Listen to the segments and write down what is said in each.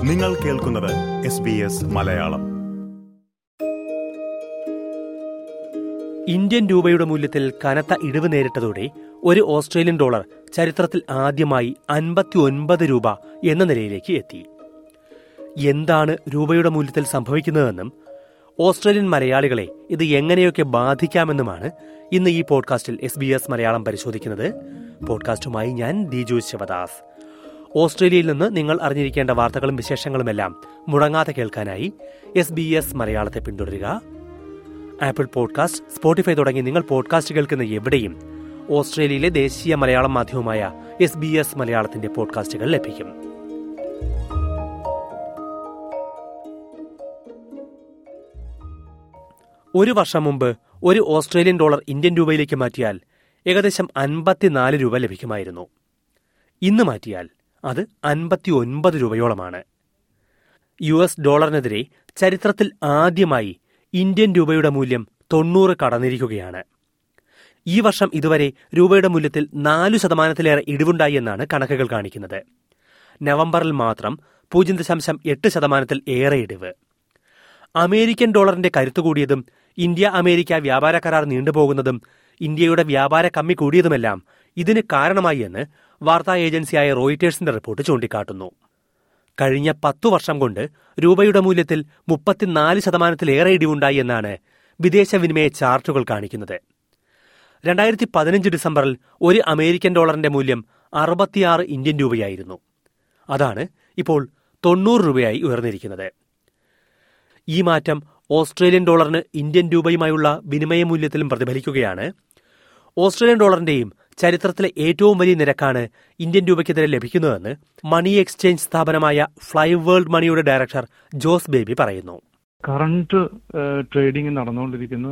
നിങ്ങൾ കേൾക്കുന്നത് S B S Malayalam Indian രൂപയുടെ മൂല്യത്തിൽ കനത്ത ഇടിവ് നേരിട്ടതോടെ ഒരു ഓസ്ട്രേലിയൻ ഡോളർ ചരിത്രത്തിൽ ആദ്യമായി അൻപത്തി ഒൻപത് രൂപ എന്ന നിലയിലേക്ക് എത്തി എന്താണ് രൂപയുടെ മൂല്യത്തിൽ സംഭവിക്കുന്നതെന്നും ഓസ്ട്രേലിയൻ മലയാളികളെ ഇത് എങ്ങനെയൊക്കെ ബാധിക്കാമെന്നുമാണ് ഇന്ന് ഈ പോഡ്കാസ്റ്റിൽ എസ് ബി എസ് മലയാളം പരിശോധിക്കുന്നത് പോഡ്കാസ്റ്റുമായി ഞാൻ ദിജു ശിവദാസ് ഓസ്ട്രേലിയയിൽ നിന്ന് നിങ്ങൾ അറിഞ്ഞിരിക്കേണ്ട വാർത്തകളും വിശേഷങ്ങളുമെല്ലാം മുടങ്ങാതെ കേൾക്കാനായി എസ് ബി എസ് മലയാളത്തെ പിന്തുടരുക ആപ്പിൾ പോഡ്കാസ്റ്റ് സ്പോട്ടിഫൈ തുടങ്ങി നിങ്ങൾ പോഡ്കാസ്റ്റ് കേൾക്കുന്ന എവിടെയും ഓസ്ട്രേലിയയിലെ ദേശീയ മലയാളം മാധ്യമമായ എസ് ബി എസ് മലയാളത്തിന്റെ പോഡ്കാസ്റ്റുകൾ ലഭിക്കും ഒരു വർഷം മുമ്പ് ഒരു ഓസ്ട്രേലിയൻ ഡോളർ ഇന്ത്യൻ രൂപയിലേക്ക് മാറ്റിയാൽ ഏകദേശം അൻപത്തിനാല് രൂപ ലഭിക്കുമായിരുന്നു ഇന്ന് മാറ്റിയാൽ അത് അൻപത്തി ഒൻപത് രൂപയോളമാണ് യു എസ് ഡോളറിനെതിരെ ചരിത്രത്തിൽ ആദ്യമായി ഇന്ത്യൻ രൂപയുടെ മൂല്യം തൊണ്ണൂറ് കടന്നിരിക്കുകയാണ് ഈ വർഷം ഇതുവരെ രൂപയുടെ മൂല്യത്തിൽ നാലു ശതമാനത്തിലേറെ ഇടിവുണ്ടായി എന്നാണ് കണക്കുകൾ കാണിക്കുന്നത് നവംബറിൽ മാത്രം പൂജ്യം ദശാംശം എട്ട് ശതമാനത്തിൽ ഏറെ ഇടിവ് അമേരിക്കൻ ഡോളറിന്റെ കരുത്തു കൂടിയതും ഇന്ത്യ അമേരിക്ക വ്യാപാര കരാർ നീണ്ടുപോകുന്നതും ഇന്ത്യയുടെ വ്യാപാര കമ്മി കൂടിയതുമെല്ലാം ഇതിന് കാരണമായി എന്ന് വാർത്താ ഏജൻസിയായ റോയിറ്റേഴ്സിന്റെ റിപ്പോർട്ട് ചൂണ്ടിക്കാട്ടുന്നു കഴിഞ്ഞ പത്തു വർഷം കൊണ്ട് രൂപയുടെ മൂല്യത്തിൽ മുപ്പത്തിനാല് ശതമാനത്തിലേറെ ഇടിവുണ്ടായി എന്നാണ് വിദേശ വിനിമയ ചാർട്ടുകൾ കാണിക്കുന്നത് രണ്ടായിരത്തി പതിനഞ്ച് ഡിസംബറിൽ ഒരു അമേരിക്കൻ ഡോളറിന്റെ മൂല്യം അറുപത്തിയാറ് ഇന്ത്യൻ രൂപയായിരുന്നു അതാണ് ഇപ്പോൾ തൊണ്ണൂറ് രൂപയായി ഉയർന്നിരിക്കുന്നത് ഈ മാറ്റം ഓസ്ട്രേലിയൻ ഡോളറിന് ഇന്ത്യൻ രൂപയുമായുള്ള വിനിമയ മൂല്യത്തിലും പ്രതിഫലിക്കുകയാണ് ഓസ്ട്രേലിയൻ ഡോളറിന്റെയും ചരിത്രത്തിലെ ഏറ്റവും വലിയ നിരക്കാണ് ഇന്ത്യൻ രൂപയ്ക്കെതിരെ ലഭിക്കുന്നതെന്ന് മണി എക്സ്ചേഞ്ച് സ്ഥാപനമായ ഫ്ലൈ വേൾഡ് മണിയുടെ ഡയറക്ടർ ജോസ് ബേബി പറയുന്നു കറണ്ട് ട്രേഡിംഗ് നടന്നുകൊണ്ടിരിക്കുന്ന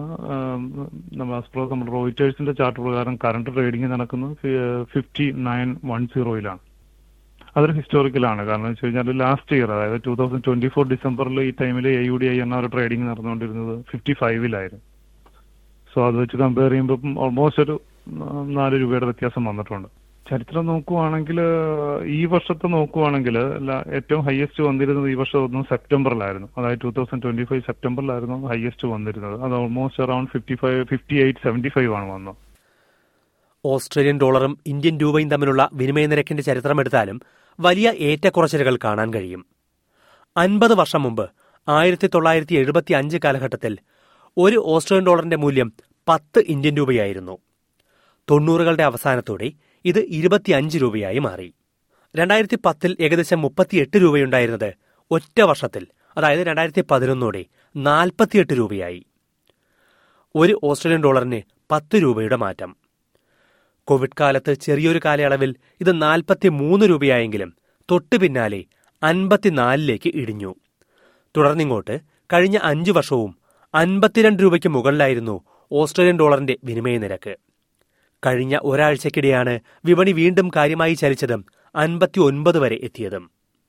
നമ്മൾ ആസ്പ്രോ നമ്മൾ റോയിറ്റേഴ്സിന്റെ ചാർട്ട് പ്രകാരം കറണ്ട് ട്രേഡിംഗ് നടക്കുന്നത് ഫിഫ്റ്റി നയൻ വൺ സീറോയിലാണ് അതൊരു ഹിസ്റ്റോറിക്കലാണ് കാരണം വെച്ച് കഴിഞ്ഞാൽ ലാസ്റ്റ് ഇയർ അതായത് ടൂ തൗസൻഡ് ട്വന്റി ഫോർ ഡിസംബറിൽ ഈ ടൈമിൽ എ യു ഡി ഐ എന്ന ഒരു ട്രേഡിംഗ് നടന്നുകൊണ്ടിരുന്നത് ഫിഫ്റ്റി ഫൈവിലായിരുന്നു സോ അത് വെച്ച് കമ്പയർ ചെയ്യുമ്പോൾ ഓൾമോസ്റ്റ് ഒരു നാല് രൂപയുടെ വ്യത്യാസം വന്നിട്ടുണ്ട് ചരിത്രം നോക്കുവാണെങ്കിൽ ഈ വർഷത്തെ നോക്കുവാണെങ്കിൽ ഏറ്റവും ഹയസ്റ്റ് വന്നിരുന്നത് ഈ വർഷം ഒന്ന് സെപ്റ്റംബറിലായിരുന്നു അതായത് ടൂ തൗസൻഡ് ട്വന്റി ഫൈവ് സെപ്റ്റംബറിലായിരുന്നു ഹയസ്റ്റ് വന്നിരുന്നത് അത് almost around fifty five fifty eight seventy five ആണ് വന്നത് ഓസ്ട്രേലിയൻ ഡോളറും ഇന്ത്യൻ രൂപയും തമ്മിലുള്ള വിനിമയ നിരക്കിന്റെ ചരിത്രമെടുത്താലും വലിയ ഏറ്റക്കുറച്ചിലുകൾ കാണാൻ കഴിയും അൻപത് വർഷം മുമ്പ് ആയിരത്തി തൊള്ളായിരത്തി എഴുപത്തി അഞ്ച് കാലഘട്ടത്തിൽ ഒരു ഓസ്ട്രേലിയൻ ഡോളറിന്റെ മൂല്യം പത്ത് ഇന്ത്യൻ രൂപയായിരുന്നു തൊണ്ണൂറുകളുടെ അവസാനത്തോടെ ഇത് ഇരുപത്തിയഞ്ച് രൂപയായി മാറി രണ്ടായിരത്തി പത്തിൽ ഏകദേശം മുപ്പത്തിയെട്ട് രൂപയുണ്ടായിരുന്നത് ഒറ്റ വർഷത്തിൽ അതായത് രണ്ടായിരത്തി പതിനൊന്നോടെ നാൽപ്പത്തിയെട്ട് രൂപയായി ഒരു ഓസ്ട്രേലിയൻ ഡോളറിന് പത്ത് രൂപയുടെ മാറ്റം കോവിഡ് കാലത്ത് ചെറിയൊരു കാലയളവിൽ ഇത് നാൽപ്പത്തി മൂന്ന് രൂപയായെങ്കിലും തൊട്ടു പിന്നാലെ അൻപത്തിനാലിലേക്ക് ഇടിഞ്ഞു തുടർന്നിങ്ങോട്ട് കഴിഞ്ഞ അഞ്ചു വർഷവും അൻപത്തിരണ്ട് രൂപയ്ക്ക് മുകളിലായിരുന്നു ഓസ്ട്രേലിയൻ ഡോളറിന്റെ വിനിമയ നിരക്ക് കഴിഞ്ഞ ഒരാഴ്ചക്കിടെയാണ് വിപണി വീണ്ടും കാര്യമായി ചലിച്ചതും അൻപത്തി ഒൻപത് വരെ എത്തിയതും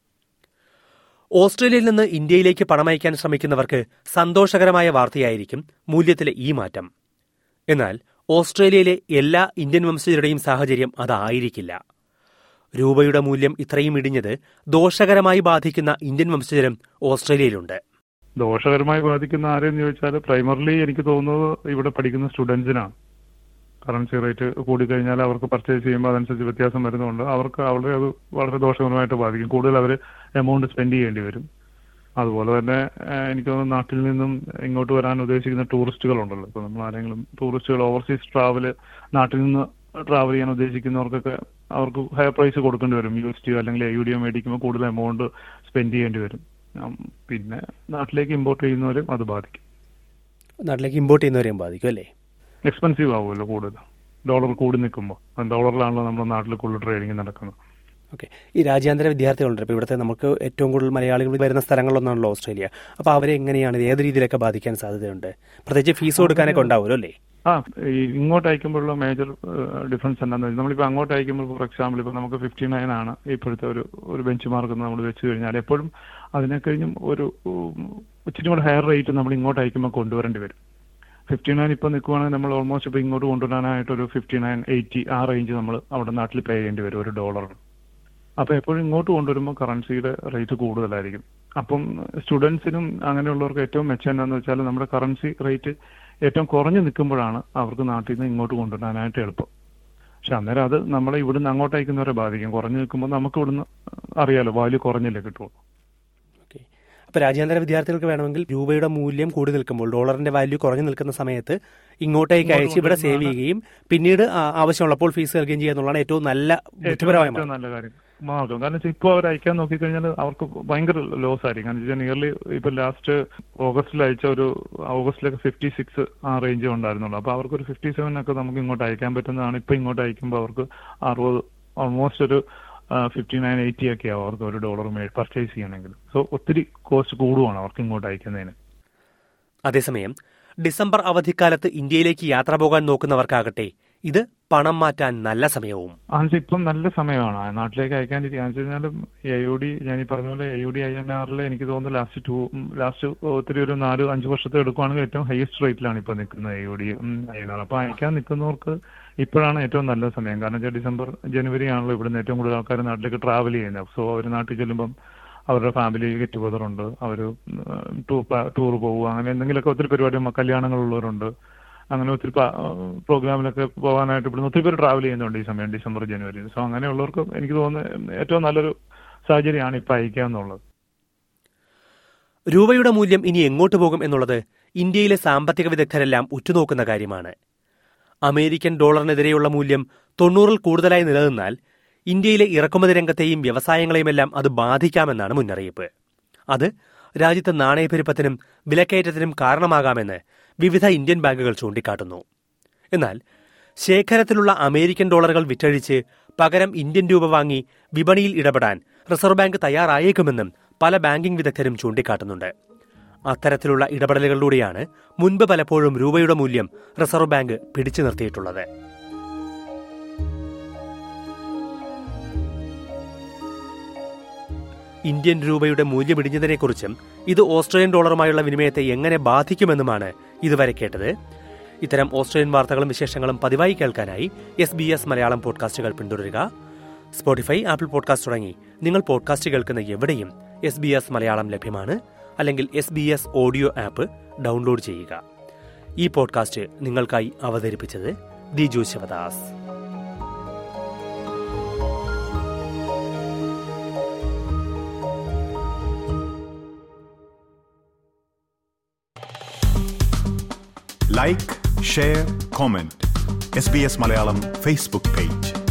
ഓസ്ട്രേലിയയിൽ നിന്ന് ഇന്ത്യയിലേക്ക് പണമയക്കാൻ ശ്രമിക്കുന്നവർക്ക് സന്തോഷകരമായ വാർത്തയായിരിക്കും മൂല്യത്തിലെ ഈ മാറ്റം എന്നാൽ ഓസ്ട്രേലിയയിലെ എല്ലാ ഇന്ത്യൻ വംശജരുടെയും സാഹചര്യം അതായിരിക്കില്ല രൂപയുടെ മൂല്യം ഇത്രയും ഇടിഞ്ഞത് ദോഷകരമായി ബാധിക്കുന്ന ഇന്ത്യൻ വംശജരും ഓസ്ട്രേലിയയിലുണ്ട് ദോഷകരമായി ബാധിക്കുന്ന ആരെന്ന് ചോദിച്ചാൽ പ്രൈമറിലി എനിക്ക് തോന്നുന്നത് ഇവിടെ പഠിക്കുന്ന സ്റ്റുഡൻസിനാണ് കറൻസി റേറ്റ് കൂടിക്കഴിഞ്ഞാൽ അവർക്ക് പർച്ചേസ് ചെയ്യുമ്പോൾ അതനുസരിച്ച് വ്യത്യാസം വരുന്നതുകൊണ്ട് അവർക്ക് അവരുടെ അത് വളരെ ദോഷകരമായിട്ട് ബാധിക്കും കൂടുതൽ അവർ എമൗണ്ട് സ്പെൻഡ് ചെയ്യേണ്ടി വരും അതുപോലെ തന്നെ എനിക്ക് തോന്നുന്നു നാട്ടിൽ നിന്നും ഇങ്ങോട്ട് വരാൻ ഉദ്ദേശിക്കുന്ന ടൂറിസ്റ്റുകളുണ്ടല്ലോ ഇപ്പൊ നമ്മൾ ആരെങ്കിലും ടൂറിസ്റ്റുകൾ ഓവർസീസ് ട്രാവൽ നാട്ടിൽ നിന്ന് ട്രാവൽ ചെയ്യാൻ ഉദ്ദേശിക്കുന്നവർക്കൊക്കെ അവർക്ക് ഹയർ പ്രൈസ് കൊടുക്കേണ്ടി വരും യു എസ് ടി അല്ലെങ്കിൽ യു ഡി എം മേടിക്കുമ്പോൾ കൂടുതൽ എമൗണ്ട് സ്പെൻഡ് ചെയ്യേണ്ടി വരും പിന്നെ നാട്ടിലേക്ക് ഇമ്പോർട്ട് ചെയ്യുന്നവരും അത് ബാധിക്കും നാട്ടിലേക്ക് ഇമ്പോർട്ട് ചെയ്യുന്നവരെയും ബാധിക്കും അല്ലേ എക്സ്പെൻസീവ് ആവുമല്ലോ കൂടുതൽ ഡോളർ കൂടി നിൽക്കുമ്പോൾ ഡോളറിലാണല്ലോ നമ്മുടെ നാട്ടിൽ കൂടുതൽ ട്രേഡിംഗ് നടക്കുന്നത് ഓക്കെ ഈ രാജ്യാന്തര വിദ്യാർത്ഥികളുണ്ട് ഇപ്പോൾ ഇവിടുത്തെ നമുക്ക് ഏറ്റവും കൂടുതൽ മലയാളികൾ വരുന്ന സ്ഥലങ്ങളിലൊന്നാണല്ലോ ഓസ്ട്രേലിയ അപ്പോൾ അവരെ എങ്ങനെയാണ് ഏത് രീതിയിലൊക്കെ ബാധിക്കാൻ സാധ്യതയുണ്ട് പ്രത്യേകിച്ച് ഫീസ് കൊടുക്കാനൊക്കെ ഉണ്ടാവുമല്ലോ അല്ലേ ആ ഈ ഇങ്ങോട്ട് അയക്കുമ്പോഴുള്ള മേജർ ഡിഫറൻസ് എന്താണെന്ന് വെച്ചാൽ നമ്മളിപ്പോൾ അങ്ങോട്ട് അയക്കുമ്പോൾ ഫോർ എക്സാമ്പിൾ ഇപ്പോൾ നമുക്ക് ഫിഫ്റ്റി നയൻ ആണ് ഇപ്പോഴത്തെ ഒരു ഒരു ബെഞ്ച് മാർക്ക് നമ്മൾ വെച്ച് കഴിഞ്ഞാൽ എപ്പോഴും അതിനെ കഴിഞ്ഞും ഒരു ഇച്ചിരി കൂടെ ഹയർ റേറ്റ് നമ്മൾ ഇങ്ങോട്ട് അയക്കുമ്പോൾ കൊണ്ടുവരേണ്ടി വരും ഫിഫ്റ്റി നയൻ ഇപ്പോൾ നിൽക്കുവാണെങ്കിൽ നമ്മൾ ഓൾമോസ്റ്റ് ഇപ്പോൾ ഇങ്ങോട്ട് കൊണ്ടുവരാനായിട്ട് ഒരു ഫിഫ്റ്റി നയൻ എയ്റ്റി ആ റേഞ്ച് നമ്മൾ അവിടെ നാട്ടിൽ പേ ചെയ്യേണ്ടി വരും ഒരു ഡോളറിന് അപ്പൊ എപ്പോഴും ഇങ്ങോട്ട് കൊണ്ടുവരുമ്പോൾ കറൻസിയുടെ റേറ്റ് കൂടുതലായിരിക്കും അപ്പം സ്റ്റുഡൻസിനും അങ്ങനെയുള്ളവർക്ക് ഏറ്റവും മെച്ചം എന്താണെന്ന് വെച്ചാൽ നമ്മുടെ കറൻസി റേറ്റ് ഏറ്റവും കുറഞ്ഞു നിൽക്കുമ്പോഴാണ് അവർക്ക് നാട്ടിൽ നിന്ന് ഇങ്ങോട്ട് കൊണ്ടുവരാനായിട്ട് എളുപ്പം പക്ഷെ അന്നേരം അത് നമ്മളെ ഇവിടുന്ന് അങ്ങോട്ട് അയക്കുന്നവരെ ബാധിക്കും കുറഞ്ഞു നിൽക്കുമ്പോൾ നമുക്ക് ഇവിടുന്ന് അറിയാലോ വാല്യൂ കുറഞ്ഞല്ലേ കിട്ടുള്ളൂ ഓക്കെ അപ്പോൾ രാജ്യാന്തര വിദ്യാർത്ഥികൾക്ക് വേണമെങ്കിൽ രൂപയുടെ മൂല്യം കൂടി നിൽക്കുമ്പോൾ ഡോളറിന്റെ വാല്യൂ കുറഞ്ഞു നിൽക്കുന്ന സമയത്ത് ഇങ്ങോട്ടേക്ക് അയച്ച് ഇവിടെ സേവ് ചെയ്യുകയും പിന്നീട് ആ, ആവശ്യമുള്ളപ്പോൾ ഫീസ് നൽകുകയും ചെയ്യുക എന്നുള്ളതാണ് ഏറ്റവും നല്ല ബുദ്ധിപരമായ ഏറ്റവും മാർഗം. നല്ല കാര്യം മാർഗം കാരണം വെച്ചാൽ ഇപ്പോൾ അവർ അയക്കാൻ നോക്കിക്കഴിഞ്ഞാൽ അവർക്ക് ഭയങ്കര ലോസ് ആയിരിക്കും കാരണം വെച്ചാൽ നിയർലി ഇപ്പൊ ലാസ്റ്റ് ഓഗസ്റ്റിൽ അയച്ച ഒരു ഓഗസ്റ്റിലൊക്കെ ഫിഫ്റ്റി സിക്സ് ആ റേഞ്ച് ഉണ്ടായിരുന്നുള്ളൂ അപ്പൊ അവർക്ക് ഒരു ഫിഫ്റ്റി സെവൻ ഒക്കെ നമുക്ക് ഇങ്ങോട്ട് അയക്കാൻ പറ്റുന്നതാണ് ഇപ്പൊ ഇങ്ങോട്ട് അയക്കുമ്പോൾ അവർക്ക് അറുപത് ഓൾമോസ്റ്റ് ഒരു ഫിഫ്റ്റി നയൻ എയ്റ്റി ഒക്കെ ആവും അവർക്ക് ഒരു ഡോളർ പർച്ചേസ് ചെയ്യണമെങ്കിൽ സോ ഒത്തിരി കോസ്റ്റ് കൂടുവാണ് അവർക്ക് ഇങ്ങോട്ട് അയക്കുന്നതിന് അതേസമയം ഡിസംബർ അവധിക്കാലത്ത് ഇന്ത്യയിലേക്ക് യാത്ര പോകാൻ നോക്കുന്നവർക്കാകട്ടെ ഇത് പണം മാറ്റാൻ നല്ല സമയവും ആൻസ് ഇപ്പം നല്ല സമയമാണ് ആ നാട്ടിലേക്ക് അയക്കാനിരിക്കുക എന്ന് വെച്ചാൽ എ യു ഡി ഞാൻ ഈ പറഞ്ഞ പോലെ A U D I N ആറിൽ എനിക്ക് തോന്നുന്നു ലാസ്റ്റ് ടു ലാസ്റ്റ് ഒത്തിരി ഒരു നാല് അഞ്ച് വർഷത്തെ എടുക്കുവാണെങ്കിൽ ഏറ്റവും ഹയസ്റ്റ് റേറ്റിലാണ് ഇപ്പൊ നിൽക്കുന്നത് A U D I N R അപ്പൊ അയക്കാൻ നിൽക്കുന്നവർക്ക് ഇപ്പോഴാണ് ഏറ്റവും നല്ല സമയം കാരണം വെച്ചാൽ ഡിസംബർ ജനുവരി ആണല്ലോ ഇവിടുന്ന് ഏറ്റവും കൂടുതൽ ആൾക്കാർ നാട്ടിലേക്ക് ട്രാവൽ ചെയ്യുന്നത് സോ അവർ നാട്ടിൽ ചെല്ലുമ്പം അവരുടെ ഫാമിലി ഗെറ്റ് ടുഗദർ ഉണ്ട് അവർ ടൂർ പോവുക അങ്ങനെ എന്തെങ്കിലുമൊക്കെ ഒത്തിരി പരിപാടി കല്യാണങ്ങളുള്ളവരുണ്ട് അങ്ങനെ ഒത്തിരി പ്രോഗ്രാമിലൊക്കെ പോകാനായിട്ട് ഇവിടുന്ന് ഒത്തിരി പേര് ട്രാവൽ ചെയ്യുന്നുണ്ട് ഈ സമയം ഡിസംബർ ജനുവരി സോ അങ്ങനെയുള്ളവർക്ക് എനിക്ക് തോന്നുന്നത് ഏറ്റവും നല്ലൊരു സാഹചര്യമാണ് ഇപ്പൊ അയക്കുക എന്നുള്ളത് രൂപയുടെ മൂല്യം ഇനി എങ്ങോട്ട് പോകും എന്നുള്ളത് ഇന്ത്യയിലെ സാമ്പത്തിക വിദഗ്ധരെല്ലാം ഉറ്റുനോക്കുന്ന കാര്യമാണ് അമേരിക്കൻ ഡോളറിനെതിരെയുള്ള മൂല്യം തൊണ്ണൂറിൽ കൂടുതലായി നിലനിന്നാൽ ഇന്ത്യയിലെ ഇറക്കുമതി രംഗത്തെയും വ്യവസായങ്ങളെയുമെല്ലാം അത് ബാധിക്കാമെന്നാണ് മുന്നറിയിപ്പ് അത് രാജ്യത്തെ നാണയപ്പെരുപ്പത്തിനും വിലക്കയറ്റത്തിനും കാരണമാകാമെന്ന് വിവിധ ഇന്ത്യൻ ബാങ്കുകൾ ചൂണ്ടിക്കാട്ടുന്നു എന്നാൽ ശേഖരത്തിലുള്ള അമേരിക്കൻ ഡോളറുകൾ വിറ്റഴിച്ച് പകരം ഇന്ത്യൻ രൂപ വാങ്ങി വിപണിയിൽ ഇടപെടാൻ റിസർവ് ബാങ്ക് തയ്യാറായേക്കുമെന്നും പല ബാങ്കിംഗ് വിദഗ്ധരും ചൂണ്ടിക്കാട്ടുന്നുണ്ട് അത്തരത്തിലുള്ള ഇടപെടലുകളിലൂടെയാണ് മുൻപ് പലപ്പോഴും രൂപയുടെ മൂല്യം റിസർവ് ബാങ്ക് പിടിച്ചു നിർത്തിയിട്ടുള്ളത് ഇന്ത്യൻ രൂപയുടെ മൂല്യമിടിഞ്ഞതിനെക്കുറിച്ചും ഇത് ഓസ്ട്രേലിയൻ ഡോളറുമായുള്ള വിനിമയത്തെ എങ്ങനെ ബാധിക്കുമെന്നുമാണ് ഇതുവരെ കേട്ടത് ഇത്തരം ഓസ്ട്രേലിയൻ വാർത്തകളും വിശേഷങ്ങളും പതിവായി കേൾക്കാനായി എസ് ബി എസ് മലയാളം പോഡ്കാസ്റ്റുകൾ പിന്തുടരുക സ്പോട്ടിഫൈ ആപ്പിൾ പോഡ്കാസ്റ്റ് തുടങ്ങി നിങ്ങൾ പോഡ്കാസ്റ്റ് കേൾക്കുന്ന എവിടെയും എസ് ബി എസ് മലയാളം ലഭ്യമാണ് അല്ലെങ്കിൽ S B S audio app download ചെയ്യുക ഈ പോഡ്കാസ്റ്റ് നിങ്ങൾക്കായി അവതരിപ്പിച്ചത് Diju Sivadas like share comment S B S Malayalam Facebook page